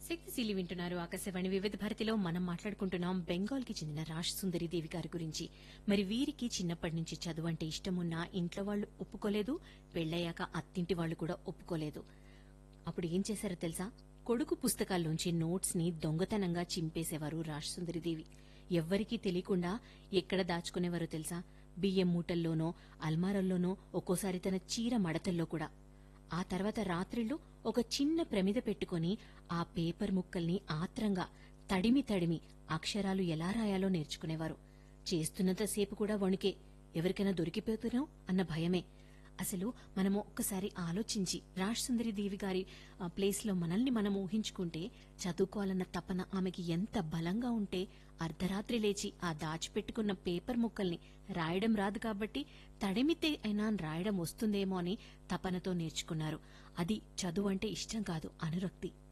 శక్తిశీలి వింటున్నారు ఆకాశవాణి వివిధ భారతిలో మనం మాట్లాడుకుంటున్నాం బెంగాల్ కి చెందిన రాజ్ సుందరి దేవి గారి గురించి మరి వీరికి చిన్నప్పటి నుంచి చదువు అంటే ఇష్టమున్నా ఇంట్లో వాళ్ళు ఒప్పుకోలేదు పెళ్లయ్యాక అత్తింటి వాళ్ళు కూడా ఒప్పుకోలేదు అప్పుడు ఏం చేశారో తెలుసా కొడుకు పుస్తకాల్లోంచి నోట్స్ ని దొంగతనంగా చింపేసేవారు రాజ్ సుందరి దేవి ఎవ్వరికీ తెలియకుండా ఎక్కడ దాచుకునేవారో తెలుసా బియ్యం మూటల్లోనో అల్మారల్లోనో ఒక్కోసారి తన చీర మడతల్లో కూడా ఆ తర్వాత రాత్రిళ్ళు ఒక చిన్న ప్రమిద పెట్టుకుని ఆ పేపర్ ముక్కల్ని ఆత్రంగా తడిమి తడిమి అక్షరాలు ఎలా రాయాలో నేర్చుకునేవారు చేస్తున్నంతసేపు కూడా వణికే ఎవరికైనా దొరికిపోతునో అన్న భయమే అసలు మనము ఒక్కసారి ఆలోచించి రాజ్ సుందరి దేవి గారి ఆ, ప్లేస్లో మనల్ని మనం ఊహించుకుంటే చదువుకోవాలన్న తపన ఆమెకి ఎంత బలంగా ఉంటే అర్ధరాత్రి లేచి ఆ దాచిపెట్టుకున్న పేపర్ ముక్కల్ని రాయడం రాదు కాబట్టి తడిమితే అయినా రాయడం వస్తుందేమో అని తపనతో నేర్చుకున్నారు అది చదువు అంటే ఇష్టం కాదు అనురక్తి